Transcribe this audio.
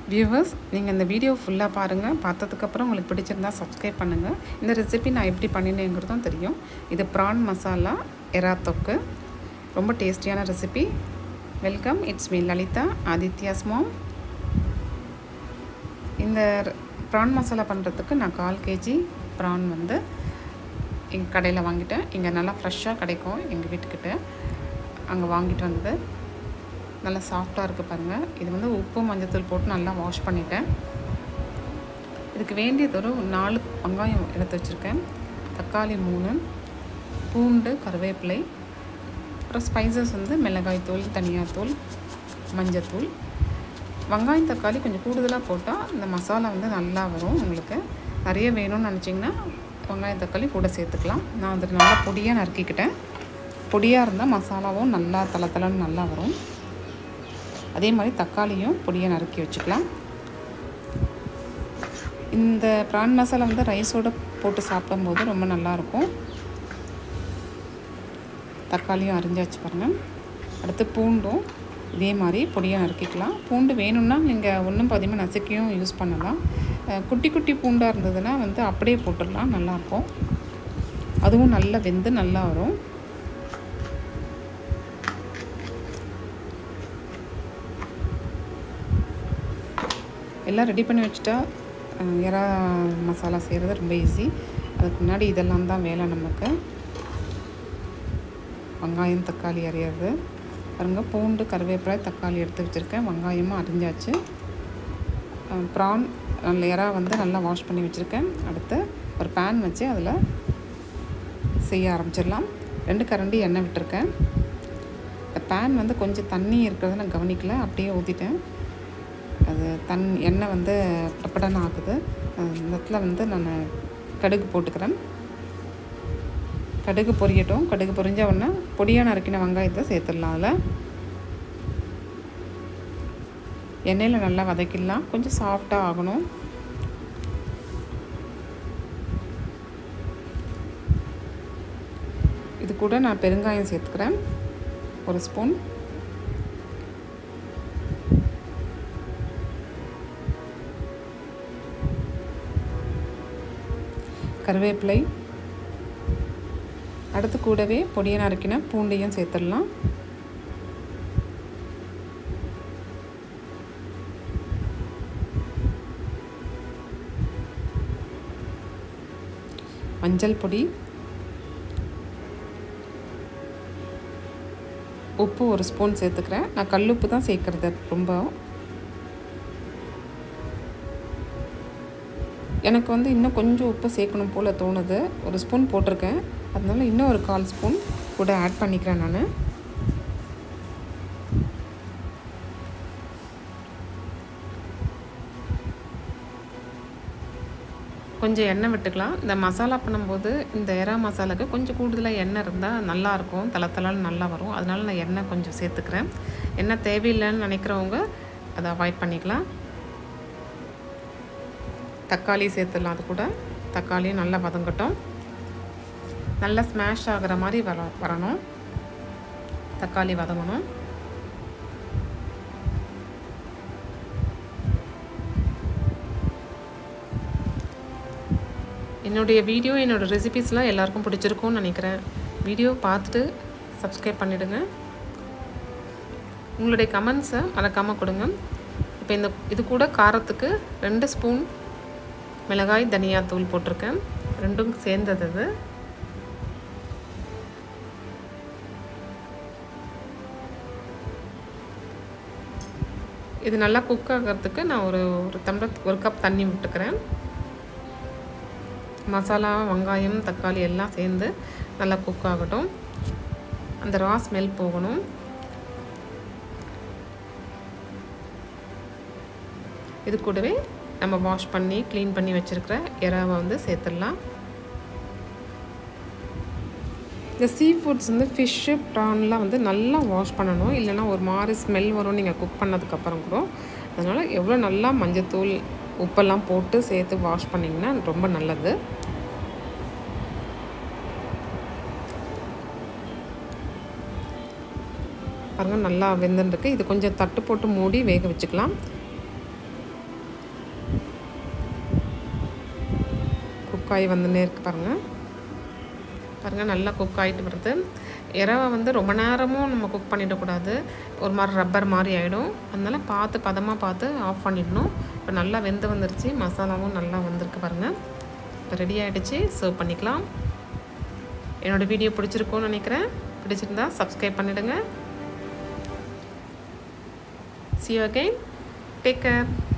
viewers நீங்கள் இந்த video ஃபுல்லாக பாருங்கள் பார்த்ததுக்கப்புறம் உங்களுக்கு பிடிச்சிருந்தா சப்ஸ்கிரைப் பண்ணுங்கள் இந்த ரெசிபி நான் எப்படி பண்ணினேங்கிறதும் தெரியும் இது ப்ரான் மசாலா எறா தொக்கு ரொம்ப டேஸ்டியான recipe welcome it's me Lalitha Aditya's mom இந்த ப்ரான் மசாலா பண்ணுறதுக்கு நான் கால் கேஜி ப்ரான் வந்து எங்கள் கடையில் வாங்கிட்டேன் இங்கே நல்லா ஃப்ரெஷ்ஷாக கிடைக்கும் எங்கள் வீட்டுக்கிட்ட அங்கே வாங்கிட்டு வந்தது நல்லா சாஃப்டாக இருக்குது பாருங்கள் இது வந்து உப்பு மஞ்சத்தூள் போட்டு நல்லா வாஷ் பண்ணிட்டேன் இதுக்கு வேண்டியது ஒரு நாலு வெங்காயம் எடுத்து வச்சுருக்கேன் தக்காளி மூணு பூண்டு கருவேப்பிலை அப்புறம் ஸ்பைசஸ் வந்து மிளகாய்த்தூள் தனியாத்தூள் மஞ்சத்தூள் வெங்காயம் தக்காளி கொஞ்சம் கூடுதலாக போட்டால் இந்த மசாலா வந்து நல்லா வரும் உங்களுக்கு நிறைய வேணும்னு நினச்சிங்கன்னா வெங்காயம் தக்காளி கூட சேர்த்துக்கலாம் நான் வந்துட்டு நல்லா பொடியாக நறுக்கிக்கிட்டேன் பொடியாக இருந்தால் மசாலாவும் நல்லா தலை தலைன்னு நல்லா வரும் அதே மாதிரி தக்காளியும் பொடியாக நறுக்கி வச்சுக்கலாம் இந்த ப்ரான் மசாலா வந்து ரைஸோடு போட்டு சாப்பிடும்போது ரொம்ப நல்லாயிருக்கும் தக்காளியும் அரிஞ்சாச்சு பாருங்கள் அடுத்து பூண்டும் இதே மாதிரி பொடியாக நறுக்கிக்கலாம் பூண்டு வேணும்னா நீங்கள் ஒன்றும் பதிகமாக நசுக்கியும் யூஸ் பண்ணலாம் குட்டி குட்டி பூண்டாக இருந்ததுன்னா வந்து அப்படியே போட்டுடலாம் நல்லாயிருக்கும் அதுவும் நல்லா வெந்து நல்லா வரும் எல்லாம் ரெடி பண்ணி வச்சுட்டா எறா மசாலா செய்கிறது ரொம்ப ஈஸி அதுக்கு முன்னாடி இதெல்லாம் தான் வேலை நமக்கு வெங்காயம் தக்காளி அரியாது பாருங்க பூண்டு கருவேப்பிலை தக்காளி எடுத்து வச்சுருக்கேன் வெங்காயமும் அரிஞ்சாச்சு ப்ரான் நல்ல எறா வந்து நல்லா வாஷ் பண்ணி வச்சுருக்கேன் அடுத்து ஒரு பேன் வச்சு அதில் செய்ய ஆரம்பிச்சிடலாம் ரெண்டு கரண்டி எண்ணெய் விட்டுருக்கேன் இந்த பேன் வந்து கொஞ்சம் தண்ணி இருக்கிறத நான் கவனிக்கல அப்படியே ஊற்றிட்டேன் அது தன் எண்ணெய் வந்து படப்படன்னு ஆகுது இந்த இடத்துல வந்து நான் கடுகு போட்டுக்கிறேன் கடுகு பொரியட்டும் கடுகு பொரிஞ்ச உடனே பொடியாக நறுக்கின வெங்காயத்தை சேர்த்துடலாம் அதில் எண்ணெயில் நல்லா வதக்கிடலாம் கொஞ்சம் சாஃப்டாக ஆகணும் இது கூட நான் பெருங்காயம் சேர்த்துக்கிறேன் ஒரு ஸ்பூன் கருவேப்பிலை அடுத்து கூடவே பொடியை நறுக்கின பூண்டையும் சேர்த்துடலாம் மஞ்சள் பொடி உப்பு ஒரு ஸ்பூன் சேர்த்துக்கிறேன் நான் கல்லுப்பு தான் சேர்க்குறது ரொம்ப எனக்கு வந்து இன்னும் கொஞ்சம் உப்பு சேர்க்கணும் போல் தோணுது ஒரு ஸ்பூன் போட்டிருக்கேன் அதனால இன்னும் ஒரு கால் ஸ்பூன் கூட ஆட் பண்ணிக்கிறேன் நான் கொஞ்சம் எண்ணெய் விட்டுக்கலாம் இந்த மசாலா பண்ணும்போது இந்த எறா மசாலாவுக்கு கொஞ்சம் கூடுதலாக எண்ணெய் இருந்தால் நல்லாயிருக்கும் தலை தலைன்னு நல்லா வரும் அதனால நான் எண்ணெய் கொஞ்சம் சேர்த்துக்கிறேன் எண்ணெய் தேவையில்லைன்னு நினைக்கிறவங்க அதை அவாய்ட் பண்ணிக்கலாம் தக்காளி சேர்த்துடலாம் அது கூட தக்காளியும் நல்லா வதங்கட்டும் நல்லா ஸ்மாஷ் ஆகிற மாதிரி வர வரணும் தக்காளி வதங்கணும் என்னுடைய வீடியோ என்னோடய ரெசிபீஸ்லாம் எல்லாருக்கும் பிடிச்சிருக்கும்னு நினைக்கிறேன் வீடியோ பார்த்துட்டு சப்ஸ்கிரைப் பண்ணிவிடுங்க உங்களுடைய கமெண்ட்ஸை மறக்காமல் கொடுங்க இப்போ இந்த இது கூட காரத்துக்கு ரெண்டு ஸ்பூன் மிளகாய் தனியாத்தூள் போட்டிருக்கேன் ரெண்டும் சேர்ந்தது அது இது நல்லா குக் ஆகிறதுக்கு நான் ஒரு ஒரு டம்ளர் ஒரு கப் தண்ணி விட்டுக்கிறேன் மசாலா வெங்காயம் தக்காளி எல்லாம் சேர்ந்து நல்லா குக் ஆகட்டும் அந்த ரா ஸ்மெல் போகணும் இது கூடவே நம்ம வாஷ் பண்ணி க்ளீன் பண்ணி வச்சுருக்கிற இறாவை வந்து சேர்த்துடலாம் இந்த சீ ஃபுட்ஸ் வந்து ஃபிஷ்ஷு ப்ரான்லாம் வந்து நல்லா வாஷ் பண்ணணும் இல்லைனா ஒரு மாதிரி ஸ்மெல் வரும் நீங்கள் குக் பண்ணதுக்கப்புறம் கூட அதனால் எவ்வளோ நல்லா மஞ்சத்தூள் உப்பெல்லாம் போட்டு சேர்த்து வாஷ் பண்ணிங்கன்னா ரொம்ப நல்லது பாருங்கள் நல்லா வெந்துருக்கு இது கொஞ்சம் தட்டு போட்டு மூடி வேக வச்சுக்கலாம் ஆகி வந்துன்னே இருக்குது பாருங்கள் பாருங்கள் நல்லா குக் ஆகிட்டு வருது இறவை வந்து ரொம்ப நேரமும் நம்ம குக் பண்ணிடக்கூடாது ஒரு மாதிரி ரப்பர் மாதிரி ஆகிடும் அதனால பார்த்து பதமாக பார்த்து ஆஃப் பண்ணிடணும் இப்போ நல்லா வெந்து வந்துருச்சு மசாலாவும் நல்லா வந்திருக்கு பாருங்கள் இப்போ ரெடி ஆகிடுச்சு சர்வ் பண்ணிக்கலாம் என்னோடய வீடியோ பிடிச்சிருக்கும்னு நினைக்கிறேன் பிடிச்சிருந்தா சப்ஸ்கிரைப் பண்ணிவிடுங்க see you again take care